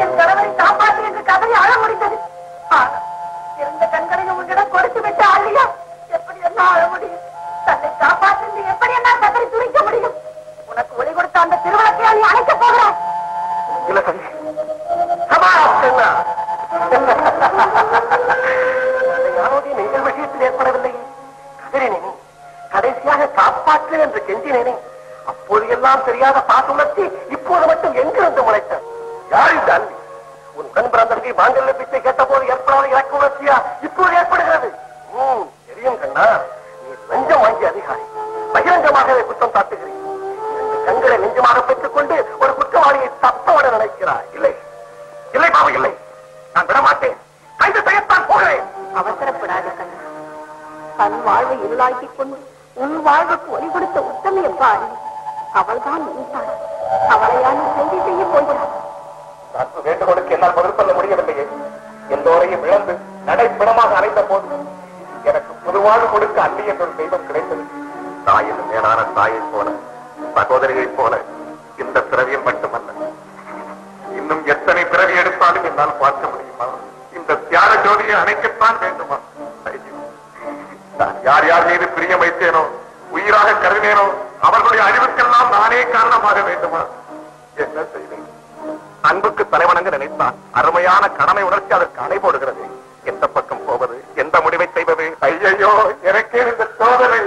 காப்பாற்று என்று கெஞ்சினேனே அப்போது எல்லாம் தெரியாத பாசுணர்ச்சி இப்போது மட்டும் எங்கிருந்து முளைத்த யார் இந்த அன்பி உன் உடன் பிறந்தவர்கள் மாங்கல்ய பிச்சை கேட்ட போது ஏற்படாத இறக்க உணர்ச்சியா இப்போது ஏற்படுகிறது ம், தெரியும் கண்ணா நீ லஞ்சம் வாங்கிய அதிகாரி பகிரங்கமாகவே குற்றம் சாட்டுகிறீர் இரண்டு கண்களை நெஞ்சமாக பெற்றுக் கொண்டு ஒரு குற்றவாளியை தப்பவிட நினைக்கிறாய் இல்லை இல்லை பாவம் இல்லை நான் விட மாட்டேன் கைது செய்யத்தான் போகிறேன் அவசரப்படாத கண்ணா தன் வாழ்வை இருளாக்கிக் கொண்டு உன் வாழ்வுக்கு ஒளி கொடுத்த உத்தமி எவ்வாறு அவள்தான் நினைத்தாள் அவளையான கைது செய்ய போகிறாள் நட்பு வேண்டுகோளுக்கு என்னால் பதில் சொல்ல முடியவில்லையே எல்லோரையும் இழந்து நடைப்பிடமாக அடைந்த போது எனக்கு பொதுவாக கொடுக்க அள்ளி என்ற ஒரு தெய்வம் கிடைத்தது தாயின் மேலான தாயைப் போல சகோதரியைப் போல இந்த பிறவியில் மட்டுமல்ல இன்னும் எத்தனை பிறவி எடுத்தாலும் என்னால் பார்க்க முடியுமா இந்த தியாக ஜோதியை அணைக்கத்தான் வேண்டுமா ஐயோ, நான் யார் யார் மீது பிரியம் வைத்தேனோ உயிராக கருதினேனோ அவர்களுடைய அழிவுக்கெல்லாம் நானே காரணமாக வேண்டுமா என்ன செய்வேன் அன்புக்கு தலைவணங்க நினைத்தான் அருமையான கடமை உணர்ச்சி அதற்கு அணை போடுகிறது எந்த பக்கம் போவது எந்த முடிவை செய்வது ஐயையோ எனக்கே இந்த சோதனை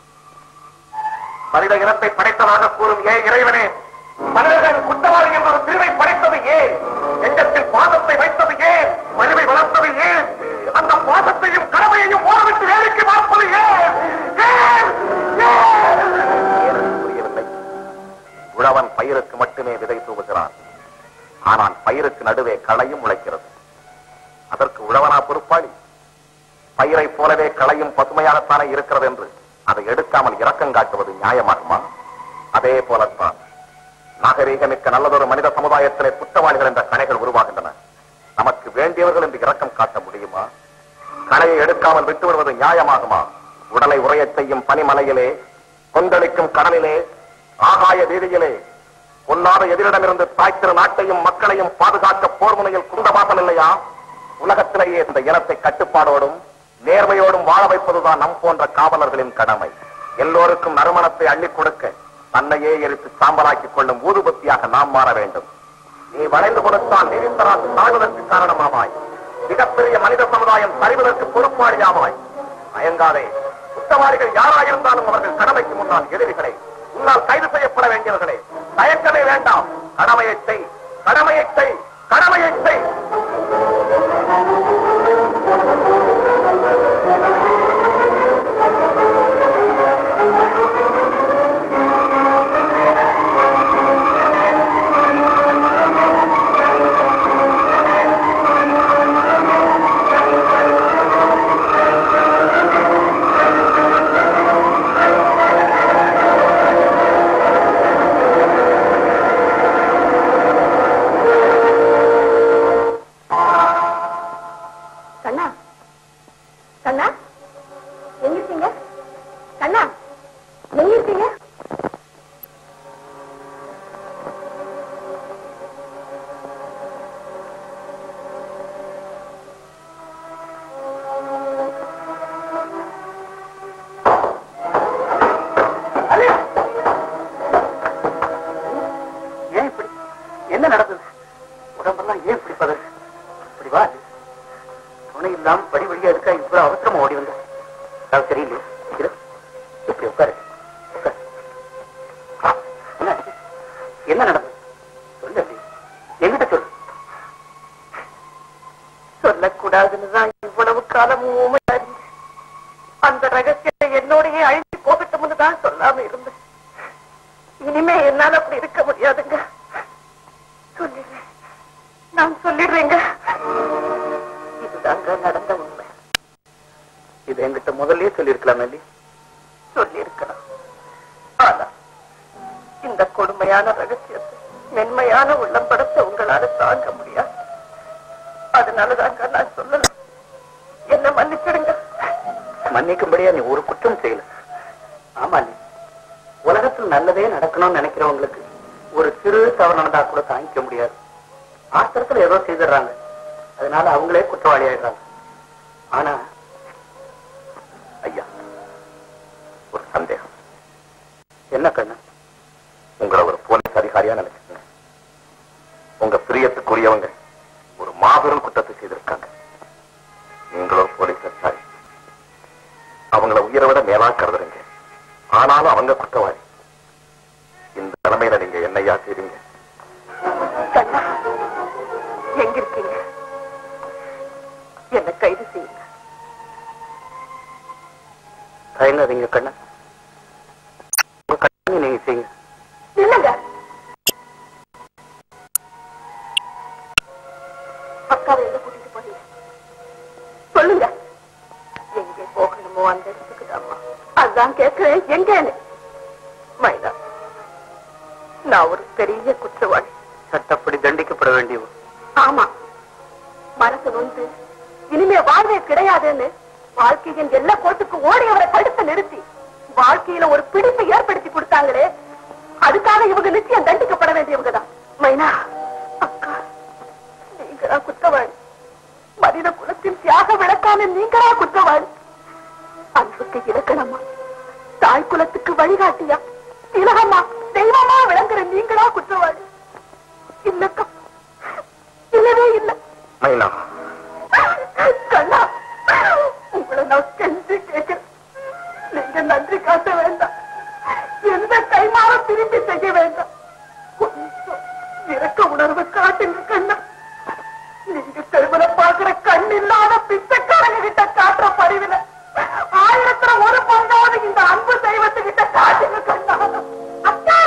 மனித இனத்தை படைத்ததாக கூறும் ஏ இறைவனே மனிதர்கள் குற்றவாளி என்ற ஒரு பிரிவை படைத்தது ஏன் எண்ணத்தில் பாசத்தை வைத்தது ஏன் மனுவை வளர்த்தது ஏன் அந்த பாசத்தையும் கடமையையும் ஓரவிட்டு வேலைக்கு பார்ப்பது ஏன் ஏன்? ஏன்? எனக்கு புரியவில்லை உழவன் பயிருக்கு மட்டுமே விதை தூவுகிறான் ஆனால் பயிருக்கு நடுவே களையும் முளைக்கிறது அதற்கு உழவனா பொறுப்பாளி பயிரை போலவே களையும் பசுமையாகத்தானே இருக்கிறது என்று அதை எடுக்காமல் இரக்கம் காட்டுவது நியாயமாகுமா அதே போலத்தான் நாகரீகமிக்க நல்லதொரு மனித சமுதாயத்திலே குற்றவாளிகள் என்ற கணைகள் உருவாகின்றன நமக்கு வேண்டியவர்கள் என்று இரக்கம் காட்ட முடியுமா கணையை எடுக்காமல் விட்டு விடுவது நியாயமாகுமா உடலை உறையச் செய்யும் பனிமலையிலே கொந்தளிக்கும் கடலிலே ஆகாய வீதியிலே பொல்லாத எதிரிடமிருந்து தாய்த்திரு நாட்டையும் மக்களையும் பாதுகாக்க போர் முனையில் குண்டவாசம் இல்லையா உலகத்திலேயே இந்த இனத்தை கட்டுப்பாடோடும் நேர்மையோடும் வாழ வைப்பதுதான் நம் போன்ற காவலர்களின் கடமை எல்லோருக்கும் நறுமணத்தை அள்ளிக் கொடுக்க தன்னையே எரித்து சாம்பலாக்கிக் கொள்ளும் ஊதுபத்தியாக நாம் மாற வேண்டும் நீ வளைந்து கொடுத்தால் நிதித்தராசு சாகுவதற்கு காரணமாவாய் மிகப்பெரிய மனித சமுதாயம் சரிவதற்கு பொறுப்பாளியாவாய் அயங்காதே குற்றவாளிகள் யாராயிருந்தாலும் அவர்கள் கடமைக்கு முன்னால் எதிரிகளே உன்னால் கைது செய்யப்பட வேண்டியவர்களே தயக்கமே வேண்டாம் கடமையை செய் கடமையை செய் கடமையை செய் கண்ணா கண்ணா எங்க இருக்கீங்க கண்ணா எங்க இருக்கீங்க ஏன் இப்படி என்ன நடந்தது உடம்பெல்லாம் ஏன் இப்படி பதறு இப்படி வா துணை இல்லாம படி வழியா இருக்கா இவ்வளவு அவசரமா ஓடி வந்த அது சரியில்லை இரு. இப்படி உட்காரு உட்காரு. ஆ, என்ன ஆச்சு? என்ன நடந்தது சொல்லு அண்ணி. என்கிட்ட சொல்லு சொல்லக்கூடாதுன்னு தான் இவ்வளவு காலமும் ஊமையா இருந்தேன். அந்த ரகசியத்தை என்னோடயே அழிஞ்சு போகட்டும்னு தான் சொல்லாம இருந்தேன் இனிமே என்னால அப்படி இருக்க முடியாதுங்க சொல்லிடுறேன் நான் சொல்லிடுறேங்க இதுதாங்க நடந்த உண்மை இது என்கிட்ட முதல்லயே சொல்லியிருக்கலாம் இல்லையா சொல்லியிருக்கலாம் ஆனா இந்த கொடுமையான ரகசியத்தை மென்மையான உள்ளம் படத்தை உங்களால தாங்க முடியாது அதனாலதாங்க நான் சொல்லல என்ன மன்னிச்சிடுங்க மன்னிக்கும்படியா நீ ஒரு குற்றம் செய்யல ஆமா நீ உலகத்தில் நல்லதே நடக்கணும்னு நினைக்கிறவங்களுக்கு ஒரு சிறு தவறு நடந்தா கூட தாங்கிக்க முடியாது ஆத்திரத்துல ஏதோ செய்துடுறாங்க அதனால அவங்களே குற்றவாளி ஆயிடுறாங்க ஆனா ஐயா ஒரு சந்தேகம் என்ன கண்ணு உங்களை ஒரு போலீஸ் அதிகாரியா நினைச்சுங்க உங்க பிரியத்துக்குரியவங்க ஒரு மாபெரும் குற்றத்தை செய்திருக்காங்க நீங்களும் போலீஸ் அதிகாரி அவங்கள உயிரை விட மேலா கருதுறீங்க ஆனாலும் அவங்க குற்றவாளி இந்த நிலைமையில நீங்க என்னையா செய்றீங்க கண்ணா எங்க இருக்கீங்க என்ன கைது செய்யுங்க தயங்காதீங்க கண்ணா உங்க கண்ணை நீங்க செய்யுங்க இல்லங்க அக்காவை எங்க கூட்டிட்டு போறீங்க சொல்லுங்க எங்க போகணுமோ அந்த இடத்துக்கு தான்மா அதான் கேட்கிறேன் எங்கன்னு மைனா நான் ஒரு பெரிய குற்றவாளி சட்டப்படி தண்டிக்கப்பட வேண்டியவர் ஆமா மனசு நொந்து இனிமே வாழ்வே கிடையாதுன்னு வாழ்க்கையின் எல்லா கோட்டுக்கு ஓடியவரை தடுத்து நிறுத்தி வாழ்க்கையில ஒரு பிடிப்பை ஏற்படுத்தி கொடுத்தாங்களே அதுக்காக இவங்க நிச்சயம் தண்டிக்கப்பட வேண்டியவங்க தான் மைனா அக்கா நீங்களா குற்றவாளி மனித குலத்தின் தியாக விளக்கான நீங்களா குற்றவாளி அன்புக்கு இலக்கணமா தாய் குலத்துக்கு வழிகாட்டியா திலகமா தெய்வமா விளங்குற நீங்களா குற்றவாளி இல்லக்கா இல்லவே இல்லை மைனா கண்ணா உங்களை நான் செஞ்சு கேட்கிறேன் நீங்க நன்றி காட்ட வேண்டாம் எந்த கைமாறும் திரும்பி செய்ய வேண்டாம் கொஞ்சம் இறக்க உணர்வு காட்டுங்க கண்ணா நீங்க தெருவுல பாக்குற கண் இல்லாத பிச்சைக்காரங்க கிட்ட காட்டுற பரிவில ஆயிரத்துல ஒரு பங்காவது இந்த அன்பு தெய்வத்துக்கிட்ட காட்டுங்க கண்ணா அக்கா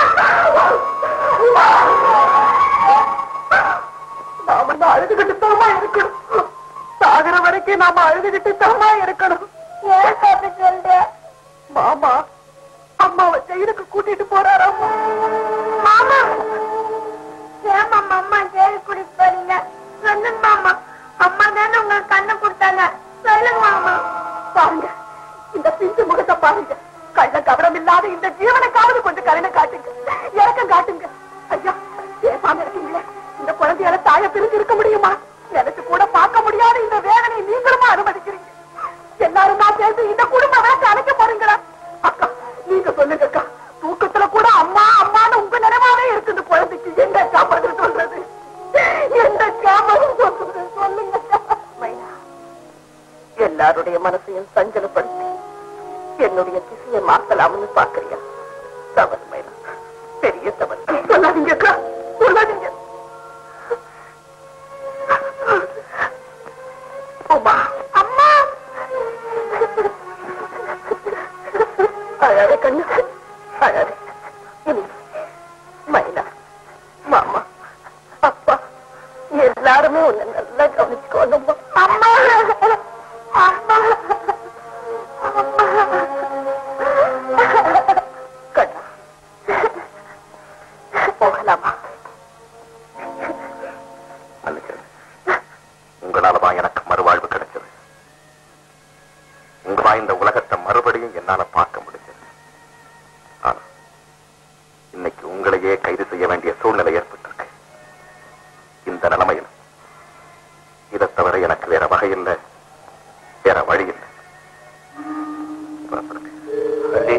நாம தான் அழுதுகிட்டு தாமா இருக்கணும் சாகர வரைக்கும் நாம அழுதுகிட்டு தாமா இருக்கணும் ஏன் அப்படி சொல்ற மாமா அம்மாவை ஜெயிலுக்கு கூட்டிட்டு போறாராமா மாமா ஏன் மாமா அம்மா ஜெயிலுக்கு கூட்டிட்டு போறீங்க சொல்லுங்க மாமா அம்மா தானே உங்களுக்கு கண்ணு கொடுத்தாங்க சொல்லுங்க மாமா பாருங்க இந்த பிஞ்சு முகத்தை பாருங்க கள்ள கவனம் இல்லாத இந்த ஜீவனுக்காவது கொஞ்சம் கருணை காட்டுங்க இறக்கம் காட்டுங்க ஐயா பேசாம இருக்கீங்களே இந்த குழந்தையால தாய பிரிஞ்சு இருக்க முடியுமா நினைச்சு கூட பார்க்க முடியாத இந்த வேதனை நீங்களுமா அனுமதிக்கிறீங்க எல்லாருமா சேர்ந்து இந்த குடும்ப வேலை அழைக்க போறீங்களா அக்கா நீங்க சொல்லுங்க அக்கா தூக்கத்துல கூட அம்மா அம்மான்னு உங்க நினைவாவே இருக்கு இந்த குழந்தைக்கு என்ன சாப்பாடு சொல்றது என்ன சாப்பாடு சொல்றது சொல்லுங்க அக்கா. மைனா எல்லாருடைய மனசையும் சஞ்சலப்படுத்தி என்னுடைய திசையை மாத்தலாம்னு பாக்குறியா தவறு மைனா பெரிய தவறு சொல்லாதீங்க அக்கா சொல்லாதீங்க உமா அம்மா அழாத கண்ணு அழாத இனி மைனா மாமா அப்பா எல்லாருமே உன்னை நல்லா கவனிச்சுக்கோங்கம்மா அம்மா அம்மா கண்ணா போகலாமா மன்னிக்கிறேன் உங்களாலதான் எனக்கு மறுவாழ்வு கிடைச்சது உங்களா இந்த உலகத்தை மறுபடியும் என்னால பார்க்க முடிஞ்சது ஆனா இன்னைக்கு உங்களையே கைது செய்ய வேண்டிய சூழ்நிலை ஏற்பட்டிருக்கு இந்த நிலைமையில் இதை தவிர எனக்கு வேற வகை இல்லை வேற வழி இல்லை புறப்படுங்க. அண்ணே,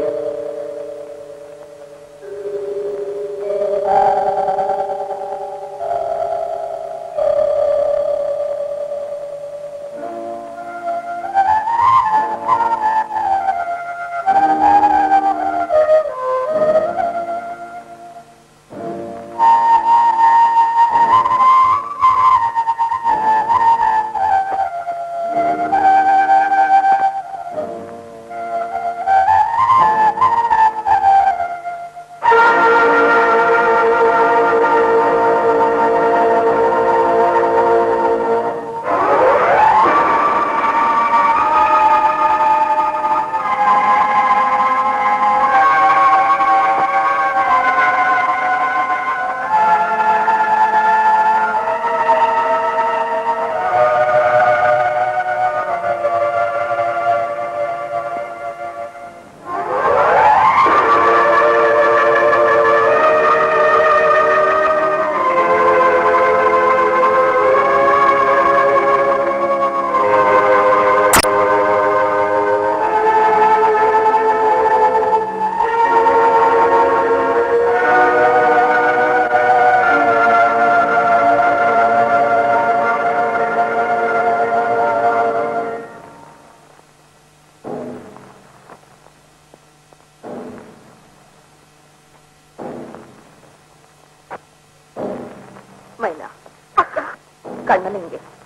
மைனா கண்ணன் இங்கே